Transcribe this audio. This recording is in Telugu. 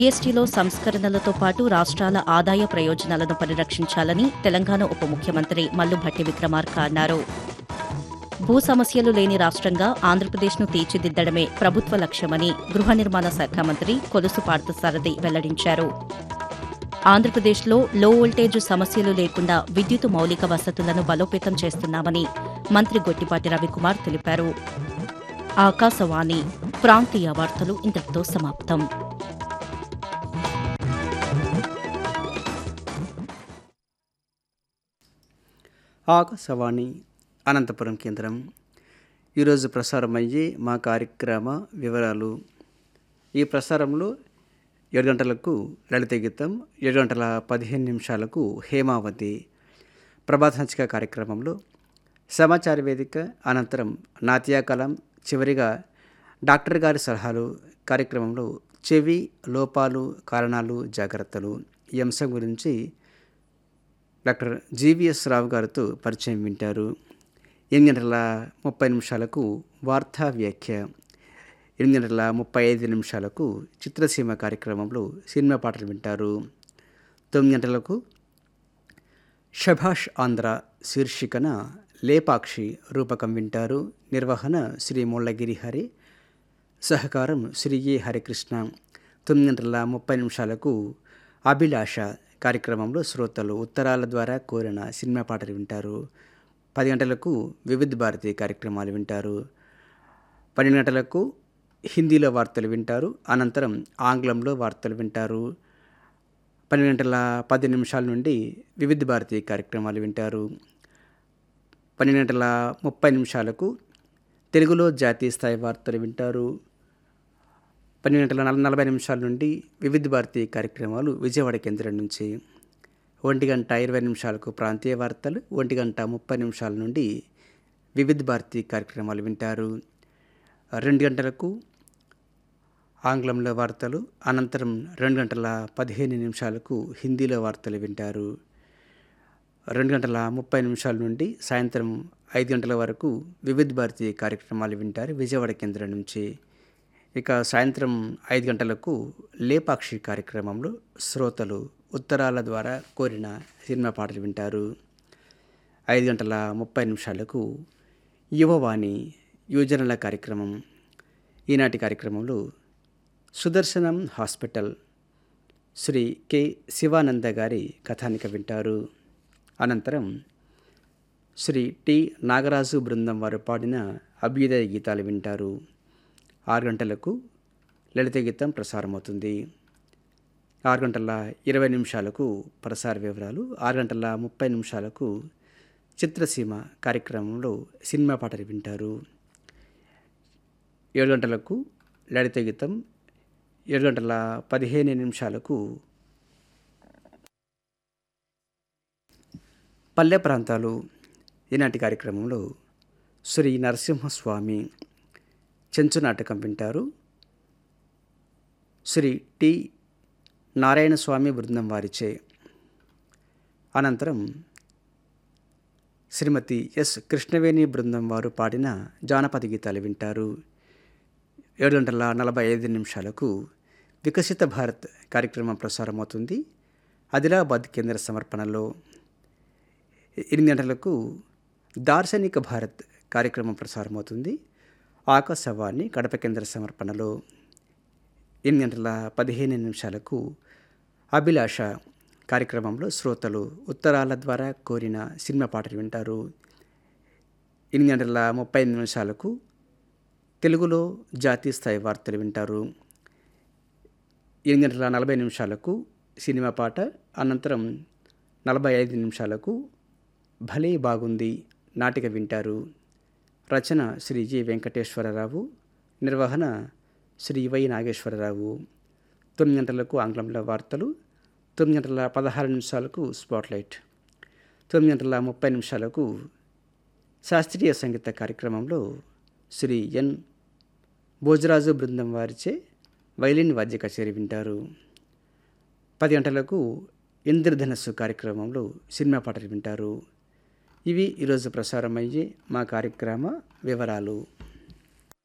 జీఎస్టీలో సంస్కరణలతో పాటు రాష్ట్రాల ఆదాయ ప్రయోజనాలను పరిరక్షించాలని తెలంగాణ ఉప ముఖ్యమంత్రి మల్లుభట్టి విక్రమార్క అన్నారు భూ సమస్యలు లేని రాష్ట్రంగా ఆంధ్రప్రదేశ్ను తీర్చిదిద్దడమే ప్రభుత్వ లక్ష్యమని గృహ నిర్మాణ శాఖ మంత్రి కొలుసు పార్థసారథి వెల్లడించారు ఆంధ్రప్రదేశ్లో లో వోల్టేజ్ సమస్యలు లేకుండా విద్యుత్ మౌలిక వసతులను బలోపేతం చేస్తున్నామని మంత్రి గొట్టిపాటి రవికుమార్ తెలిపారు ఆకాశవాణి ప్రాంతీయ వార్తలు ఇంతటితో సమాప్తం ఆకాశవాణి అనంతపురం కేంద్రం ఈరోజు ప్రసారమయ్యే మా కార్యక్రమ వివరాలు ఈ ప్రసారంలో ఏడు గంటలకు లలిత గీతం ఏడు గంటల పదిహేను నిమిషాలకు హేమావతి ప్రభాత సంచిక కార్యక్రమంలో సమాచార వేదిక అనంతరం నాట్యకలం చివరిగా డాక్టర్ గారి సలహాలు కార్యక్రమంలో చెవి లోపాలు కారణాలు జాగ్రత్తలు ఈ అంశం గురించి డాక్టర్ జీవీఎస్ రావు గారితో పరిచయం వింటారు ఎనిమిది గంటల ముప్పై నిమిషాలకు వార్తా వ్యాఖ్య ఎనిమిది గంటల ముప్పై ఐదు నిమిషాలకు చిత్రసీమ కార్యక్రమంలో సినిమా పాటలు వింటారు తొమ్మిది గంటలకు షభాష్ ఆంధ్ర శీర్షికన లేపాక్షి రూపకం వింటారు నిర్వహణ శ్రీ ముళ్ళగిరి హరి సహకారం శ్రీ ఏ హరికృష్ణ తొమ్మిది గంటల ముప్పై నిమిషాలకు అభిలాష కార్యక్రమంలో శ్రోతలు ఉత్తరాల ద్వారా కోరిన సినిమా పాటలు వింటారు పది గంటలకు వివిధ భారతి కార్యక్రమాలు వింటారు పన్నెండు గంటలకు హిందీలో వార్తలు వింటారు అనంతరం ఆంగ్లంలో వార్తలు వింటారు పన్నెండు గంటల పది నిమిషాల నుండి వివిధ భారతి కార్యక్రమాలు వింటారు పన్నెండు గంటల ముప్పై నిమిషాలకు తెలుగులో జాతీయ స్థాయి వార్తలు వింటారు పన్నెండు గంటల నల నలభై నిమిషాల నుండి వివిధ భారతి కార్యక్రమాలు విజయవాడ కేంద్రం నుంచి ఒంటి గంట ఇరవై నిమిషాలకు ప్రాంతీయ వార్తలు ఒంటి గంట ముప్పై నిమిషాల నుండి వివిధ భారతి కార్యక్రమాలు వింటారు రెండు గంటలకు ఆంగ్లంలో వార్తలు అనంతరం రెండు గంటల పదిహేను నిమిషాలకు హిందీలో వార్తలు వింటారు రెండు గంటల ముప్పై నిమిషాల నుండి సాయంత్రం ఐదు గంటల వరకు వివిధ భారతి కార్యక్రమాలు వింటారు విజయవాడ కేంద్రం నుంచి ఇక సాయంత్రం ఐదు గంటలకు లేపాక్షి కార్యక్రమంలో శ్రోతలు ఉత్తరాల ద్వారా కోరిన సినిమా పాటలు వింటారు ఐదు గంటల ముప్పై నిమిషాలకు యువవాణి యువజనుల కార్యక్రమం ఈనాటి కార్యక్రమంలో సుదర్శనం హాస్పిటల్ శ్రీ కె శివానంద గారి కథానిక వింటారు అనంతరం శ్రీ టి నాగరాజు బృందం వారు పాడిన అభ్యుదయ గీతాలు వింటారు ఆరు గంటలకు లలిత గీతం ప్రసారమవుతుంది ఆరు గంటల ఇరవై నిమిషాలకు ప్రసార వివరాలు ఆరు గంటల ముప్పై నిమిషాలకు చిత్రసీమ కార్యక్రమంలో సినిమా పాటలు వింటారు ఏడు గంటలకు లలిత గీతం ఏడు గంటల పదిహేను నిమిషాలకు పల్లె ప్రాంతాలు ఈనాటి కార్యక్రమంలో శ్రీ నరసింహస్వామి చెంచు నాటకం వింటారు శ్రీ టి నారాయణ స్వామి బృందం వారిచే అనంతరం శ్రీమతి ఎస్ కృష్ణవేణి బృందం వారు పాడిన జానపద గీతాలు వింటారు ఏడు గంటల నలభై ఐదు నిమిషాలకు వికసిత భారత్ కార్యక్రమం ప్రసారమవుతుంది ఆదిలాబాద్ కేంద్ర సమర్పణలో ఎనిమిది గంటలకు దార్శనిక భారత్ కార్యక్రమం ప్రసారమవుతుంది ఆకాశవాణి కడప కేంద్ర సమర్పణలో ఎనిమిది గంటల పదిహేను నిమిషాలకు అభిలాష కార్యక్రమంలో శ్రోతలు ఉత్తరాల ద్వారా కోరిన సినిమా పాటలు వింటారు ఎనిమిది గంటల ముప్పై నిమిషాలకు తెలుగులో జాతీయ స్థాయి వార్తలు వింటారు ఎనిమిది గంటల నలభై నిమిషాలకు సినిమా పాట అనంతరం నలభై ఐదు నిమిషాలకు భలే బాగుంది నాటిక వింటారు రచన శ్రీ జి వెంకటేశ్వరరావు నిర్వహణ శ్రీ వై నాగేశ్వరరావు తొమ్మిది గంటలకు ఆంగ్లంలో వార్తలు తొమ్మిది గంటల పదహారు నిమిషాలకు స్పాట్లైట్ తొమ్మిది గంటల ముప్పై నిమిషాలకు శాస్త్రీయ సంగీత కార్యక్రమంలో శ్రీ ఎన్ భోజరాజు బృందం వారిచే వైలిన్ వాద్య కచేరీ వింటారు పది గంటలకు ఇంద్రధనస్సు కార్యక్రమంలో సినిమా పాటలు వింటారు ఇవి ఈరోజు ప్రసారమయ్యే మా కార్యక్రమ వివరాలు